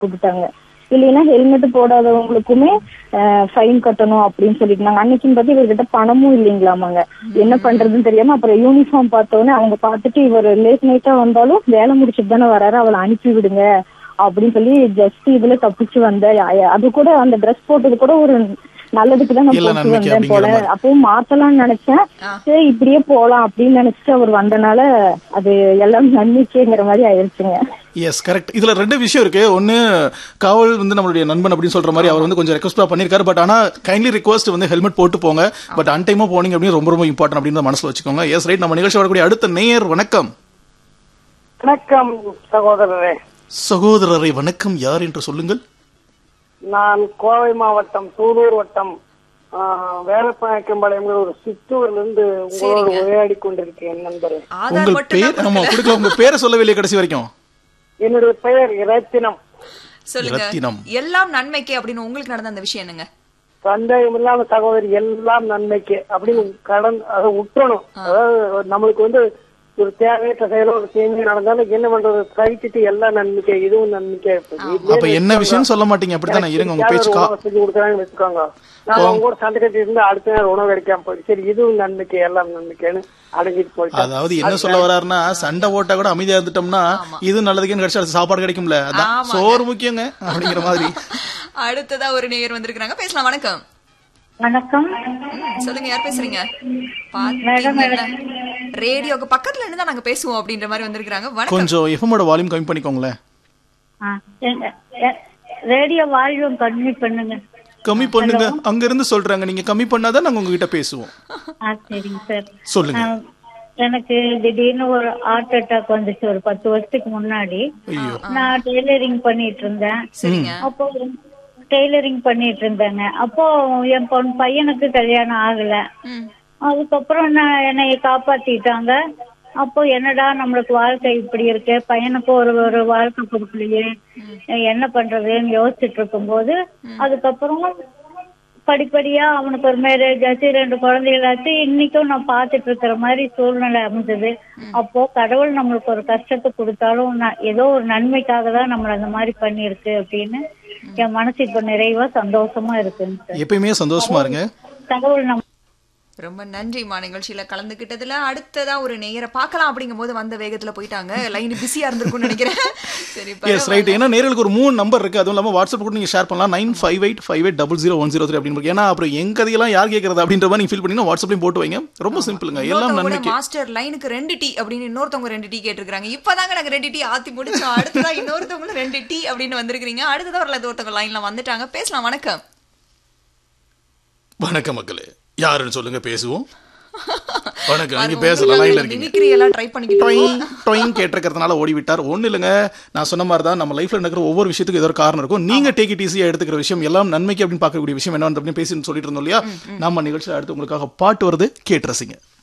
போட்டுட்டாங்க இல்லைன்னா helmet போடாதவங்களுக்குமே fine கட்டணும் அப்படின்னு சொல்லிட்டாங்க அன்னைக்குன்னு பார்த்து இவர்கிட்ட பணமும் இல்லைங்களாமாங்க என்ன பண்றதுன்னு தெரியாம அப்புறம் யூனிஃபார்ம் பார்த்தோன்னே அவங்க பார்த்துட்டு இவர் லேட் நைட்டா வந்தாலும் வேலை முடிச்சுட்டு தானே வராரு அவளை அனுப்பி விடுங்க அப்படின்னு சொல்லி ஜஸ்ட் இதுல தப்பிச்சு வந்த அ- அது கூட அந்த ட்ரெஸ் போட்டது கூட ஒரு நல்லதுக்கு தான் நான் இல்ல, போட்டு நன்மைக்கு வந்தேன் அப்படிங்கிற போல மாதிரி. அப்பவும் மாத்தலாம்னு நினைச்சேன் சரி இப்படியே போலாம் அப்படின்னு நினைச்சிட்டு அவர் வந்தனால அது எல்லாம் நன்மைக்குங்கிற மாதிரி ஆயிடுச்சுங்க எஸ் கரெக்ட் இதுல ரெண்டு விஷயம் இருக்கு ஒன்னு காவல் வந்து நம்மளுடைய நண்பன் அப்படின்னு சொல்ற மாதிரி அவர் வந்து கொஞ்சம் ரெக்வஸ்டா பண்ணிருக்காரு பட் ஆனா கைண்ட்லி ரிக்வஸ்ட் வந்து ஹெல்மெட் போட்டு போங்க பட் அன் டைமா போனீங்க அப்படின்னு ரொம்ப ரொம்ப இம்பார்ட்டன் அப்படின்னு மனசுல வச்சுக்கோங்க எஸ் ரைட் நம்ம நிகழ்ச்சி வரக்கூடிய அடுத்த நேயர் வணக்கம் வணக்கம் சகோதரரே சகோதரரை வணக்கம் யார் என்று சொல்லுங்கள் நான் கோவை மாவட்டம் சூலூர் வட்டம் வேலப்பாக்கம்பாளையங்கிற ஒரு சித்தூர்ல இருந்து உங்களோடு சரிங்க. உரையாடி கொண்டிருக்கேன் நண்பரே ஆதார் உங்கள் மட்டும் பேர் ஆமா கொடுக்கல உங்க பேரை சொல்லவில்லை கடைசி வரைக்கும் என்னுடைய பெயர் இரத்தினம் சொல்லுங்க ரத்தினம். எல்லாம் நன்மைக்கு அப்படின்னு உங்களுக்கு நடந்த அந்த விஷயம் என்னங்க சந்தேகம் இல்லாம சகோதரி எல்லாம் நன்மைக்கு அப்படின்னு கடன் அதை விட்டுறணும் அதாவது நம்மளுக்கு வந்து ஒரு தேவையற்ற செயலோ ஒரு தீமை நடந்தாலும் என்ன பண்றது சகிச்சுட்டு எல்லாம் நன்மைக்கே இதுவும் நன்மைக்கே அப்ப என்ன விஷயம் சொல்ல மாட்டீங்க அப்படித்தானே இருங்க உங்க பேச்சு கா- செஞ்சு கொடுக்குறாங்கன்னு வச்சுக்கோங்க நான் அவங்க கூட சண்டை கட்டி இருந்து அடுத்த நேரம் உணவு கிடைக்காம போயிடுச்சு சரி இதுவும் நன்மைக்கு எல்லாம் நன்மைக்கேன்னு அடங்கிட்டு போயிட்டேன் அதாவது என்ன சொல்ல வர்றாருன்னா சண்டை போட்டா கூட அமைதியா இருந்துட்டோம்னா இது நல்லதுக்குன்னு கிடைச்சா அடுத்து சாப்பாடு கிடைக்கும்ல அதான் ஆமாங்க. சோறு முக்கியங்க அப்படிங்கிற மாதிரி அடுத்ததா ஒரு நேயர் வந்திருக்காங்க பேசலாம் வணக்கம் வணக்கம் ம், சொல்லுங்க யார் பேசுறீங்க பாத்தீங்கன்னா ரேடியோக்கு பக்கத்துல இருந்து தான் நாங்க பேசுவோம் அப்படின்ற மாதிரி வந்திருக்காங்க வணக்கம் கொஞ்சம் எஃப்எம்மோட வால்யூம் கம்மி பண்ணிக்கோங்களேன் ரேடியோ வால்யூம் கம்மி பண்ணுங்க கம்மி பண்ணுங்க அங்க இருந்து சொல்றாங்க நீங்க கம்மி பண்ணாதான் நாங்க உங்ககிட்ட பேசுவோம் ஆ சரிங்க சார் சொல்லுங்க எனக்கு திடீர்னு ஒரு ஹார்ட் அட்டாக் வந்துச்சு ஒரு பத்து வருஷத்துக்கு முன்னாடி ஐயோ நான் டெய்லரிங் பண்ணிட்டு இருந்தேன் சரிங்க அப்போ டெய்லரிங் பண்ணிட்டு இருந்தேங்க அப்போ என் பொன் பையனுக்கு கல்யாணம் ஆகல ம். அதுக்கப்புறம் நான் என்னை காப்பாத்திட்டாங்க அப்போ என்னடா நம்மளுக்கு வாழ்க்கை இப்படி இருக்கு பையனுக்கு ஒரு ஒரு வாழ்க்கை கொடுக்கலையே என்ன பண்றதுன்னு யோசிச்சுட்டு இருக்கும்போது அதுக்கப்புறம் படிப்படியா அவனுக்கு ஒரு மேரேஜ் ஆச்சு ரெண்டு குழந்தைகளாச்சு இன்னைக்கும் நான் பார்த்துட்டு இருக்கிற மாதிரி சூழ்நிலை அமைஞ்சது அப்போ கடவுள் நம்மளுக்கு ஒரு கஷ்டத்தை கொடுத்தாலும் நான் ஏதோ ஒரு நன்மைக்காக தான் நம்மள அந்த மாதிரி பண்ணியிருக்கு அப்படின்னு என் மனசு இப்ப நிறைவா சந்தோஷமா இருக்குங்க சார் எப்பயுமே சந்தோஷமா இருங்க கடவுள் நம்ம ரொம்ப நன்றிமா நிகழ்ச்சியில கலந்துகிட்டதுல அடுத்ததா ஒரு நேயரை பார்க்கலாம் அப்படிங்கும் போது வந்த வேகத்துல போயிட்டாங்க லைன் பிஸியா இருந்திருக்கும்னு நினைக்கிறேன் சரி எஸ் ரைட் ஏன்னா நேர்களுக்கு ஒரு மூணு நம்பர் இருக்கு அதுவும் இல்லாம வாட்ஸ்அப் கூட நீங்க ஷேர் பண்ணலாம் nine five eight five eight double zero one zero three அப்படின்னு இருக்கு. ஏன்னா அப்புறம் எங்க கதையெல்லாம் யார் கேட்கறது அப்படின்ற மாதிரி நீங்க ஃபீல் பண்ணீங்கன்னா வாட்ஸ்அப்லயும் போட்டு வைங்க ரொம்ப சிம்பிளுங்க எல்லாம் இன்னொருத்தவங்க கூட நன்மைக்கு மாஸ்டர் லைனுக்கு ரெண்டு டீ அப்படின்னு இன்னொருத்தவங்க ரெண்டு டீ கேட்டிருக்காங்க இப்பதாங்க நாங்க ரெண்டு டீ ஆத்தி முடிச்சோம் அடுத்ததா இன்னொருத்தவங்களும் ரெண்டு டீ அப்படின்னு வந்திருக்கீங்க அடுத்ததா ஒரு ஒருத்தவங்க லைன்ல வந்துட்டாங்க பேசலாம் வணக்கம் வணக்கம் மக்களே யாருன்னு சொல்லுங்க பேசுவோம் வணக்கம் நீங்க பேசலாம் லைன்ல இருக்கீங்க மிமிக்ரி எல்லாம் ட்ரை பண்ணிக்கிட்டு டொயின் டொயின் கேட்டிருக்கிறதுனால ஓடி விட்டார் ஒண்ணு இல்லைங்க நான் சொன்ன மாதிரி தான் நம்ம லைஃப்ல நடக்கிற ஒவ்வொரு விஷயத்துக்கும் ஏதோ ஒரு காரணம் இருக்கும் நீங்க டேக் இட் ஈஸியா எடுத்துக்கிற விஷயம் எல்லாம் நன்மைக்கு அப்படின்னு பார்க்கக்கூடிய விஷயம் என்ன அப்படின்னு பேசின்னு சொல்லிட்டு இருந்தோம் இல்லையா நம்ம நிகழ்ச்சியில் அடுத்து உங்களுக்காக பாட்டு வருது கேட்டு ரசிங்க